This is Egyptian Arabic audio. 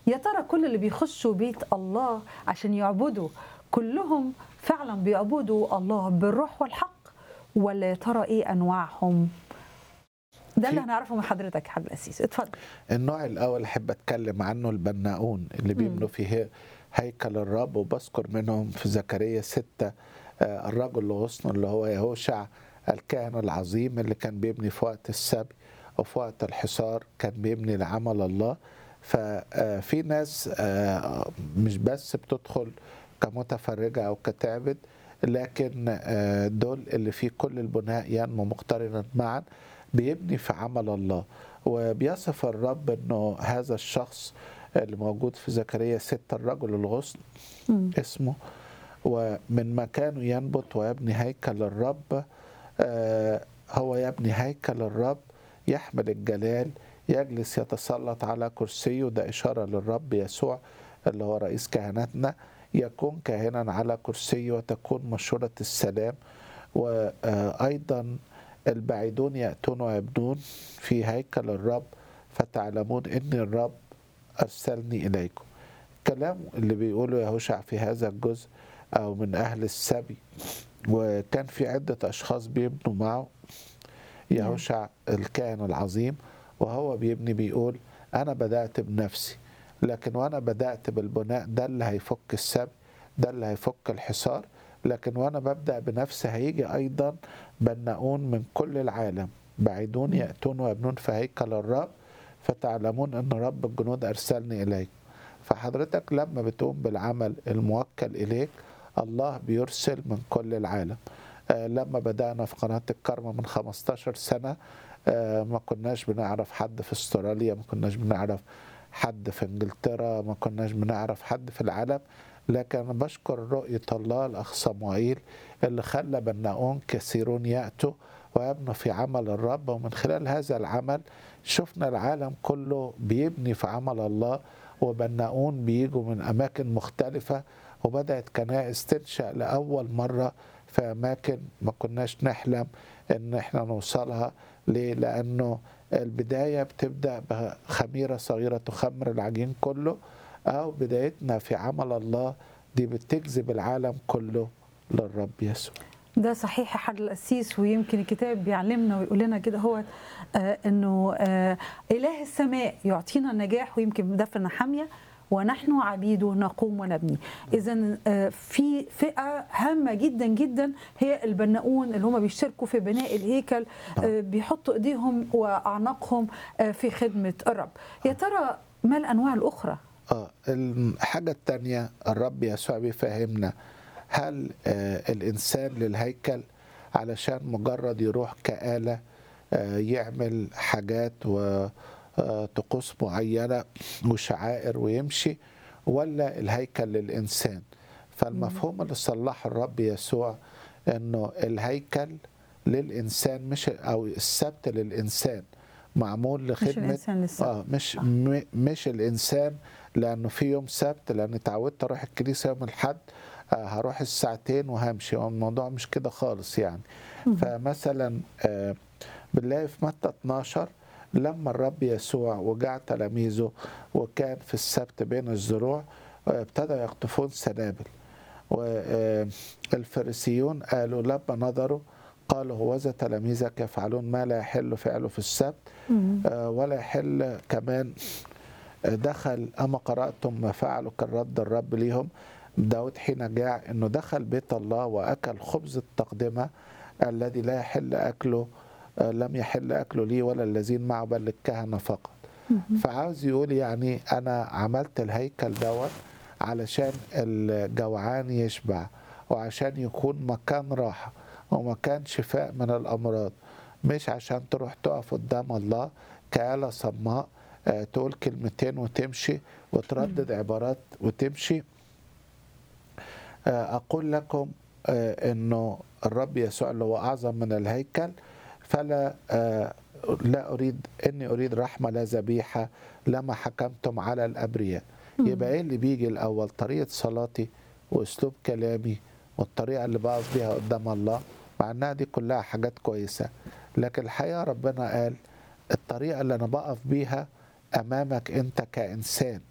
يا ترى كل اللي بيخشوا بيت الله عشان يعبدوا كلهم فعلا بيعبدوا الله بالروح والحق ولا يا ترى ايه انواعهم ده اللي في- هنعرفه من حضرتك يا حاج القسيس اتفضل النوع الاول احب اتكلم عنه البناؤون اللي بيبنوا في هي- هيكل الرب وبذكر منهم في زكريا ستة آه، الرجل الغصن اللي هو يهوشع الكاهن العظيم اللي كان بيبني في وقت السبي وفي وقت الحصار كان بيبني لعمل الله ففي ناس آه، مش بس بتدخل كمتفرجة أو كتعبد لكن آه، دول اللي فيه كل البناء ينمو مقترنا معا بيبني في عمل الله وبيصف الرب انه هذا الشخص اللي موجود في زكريا ستة الرجل الغصن اسمه ومن مكانه ينبت ويبني هيكل الرب آه، هو يبني هيكل الرب يحمل الجلال يجلس يتسلط على كرسيه ده إشارة للرب يسوع اللي هو رئيس كهنتنا يكون كاهنا على كرسيه وتكون مشورة السلام وأيضا البعيدون يأتون ويبنون في هيكل الرب فتعلمون إن الرب أرسلني إليكم كلام اللي بيقوله يهوشع في هذا الجزء أو من أهل السبي وكان في عدة أشخاص بيبنوا معه يهوشع الكاهن العظيم وهو بيبني بيقول أنا بدأت بنفسي لكن وأنا بدأت بالبناء ده اللي هيفك السبي ده اللي هيفك الحصار لكن وأنا ببدأ بنفسي هيجي أيضا بناؤون من كل العالم بعيدون يأتون ويبنون في هيكل الرب فتعلمون أن رب الجنود أرسلني إليكم فحضرتك لما بتقوم بالعمل الموكل إليك الله بيرسل من كل العالم آه، لما بدأنا في قناة الكرمة من 15 سنة آه، ما كناش بنعرف حد في استراليا ما كناش بنعرف حد في انجلترا ما كناش بنعرف حد في العالم لكن أنا بشكر رؤية الله الأخ صموئيل اللي خلى بناؤون كثيرون يأتوا ويبنوا في عمل الرب ومن خلال هذا العمل شفنا العالم كله بيبني في عمل الله وبناؤون بيجوا من أماكن مختلفة وبدأت كنائس تنشأ لأول مرة في أماكن ما كناش نحلم إن إحنا نوصلها ليه؟ لأنه البداية بتبدأ بخميرة صغيرة تخمر العجين كله أو بدايتنا في عمل الله دي بتجذب العالم كله للرب يسوع ده صحيح يا حاج القسيس ويمكن الكتاب بيعلمنا ويقول لنا كده هو آه انه آه اله السماء يعطينا النجاح ويمكن ده في نحاميه ونحن عبيده نقوم ونبني اذا آه في فئه هامه جدا جدا هي البناؤون اللي هم بيشتركوا في بناء الهيكل آه بيحطوا ايديهم واعناقهم آه في خدمه الرب يا ترى ما الانواع الاخرى اه الحاجة التانية الرب يسوع بيفهمنا هل آه الإنسان للهيكل علشان مجرد يروح كآلة آه يعمل حاجات وطقوس معينة وشعائر ويمشي ولا الهيكل للإنسان فالمفهوم اللي صلحه الرب يسوع انه الهيكل للإنسان مش أو السبت للإنسان معمول مش لخدمة الانسان لسه اه مش م- مش الانسان لانه في يوم سبت لان اتعودت اروح الكنيسه يوم الاحد آه هروح الساعتين وهمشي هو الموضوع مش كده خالص يعني فمثلا آه بنلاقي في متى 12 لما الرب يسوع وجع تلاميذه وكان في السبت بين الزروع آه، ابتدى يقطفون سنابل والفريسيون قالوا لما نظروا قالوا هوذا تلاميذك يفعلون ما لا يحل فعله في السبت آه، ولا يحل كمان آه، دخل أما قرأتم ما فعلوا كان رد الرب ليهم داود حين جاع أنه دخل بيت الله وأكل خبز التقدمة الذي لا يحل أكله آه، لم يحل أكله لي ولا الذين معه بل للكهنة فقط فعاوز يقول يعني أنا عملت الهيكل دوت علشان الجوعان يشبع وعشان يكون مكان راحة ومكان شفاء من الأمراض مش عشان تروح تقف قدام الله كآلة صماء آه، تقول كلمتين وتمشي وتردد عبارات وتمشي آه، أقول لكم آه، أنه الرب يسوع اللي هو أعظم من الهيكل فلا آه، لا أريد إني أريد رحمة لا ذبيحة لما حكمتم على الأبرياء يبقى إيه اللي بيجي الأول طريقة صلاتي وأسلوب كلامي والطريقة اللي بقف بيها قدام الله مع إنها دي كلها حاجات كويسة لكن الحقيقة ربنا قال الطريقة اللي أنا بقف بيها أمامك أنت كإنسان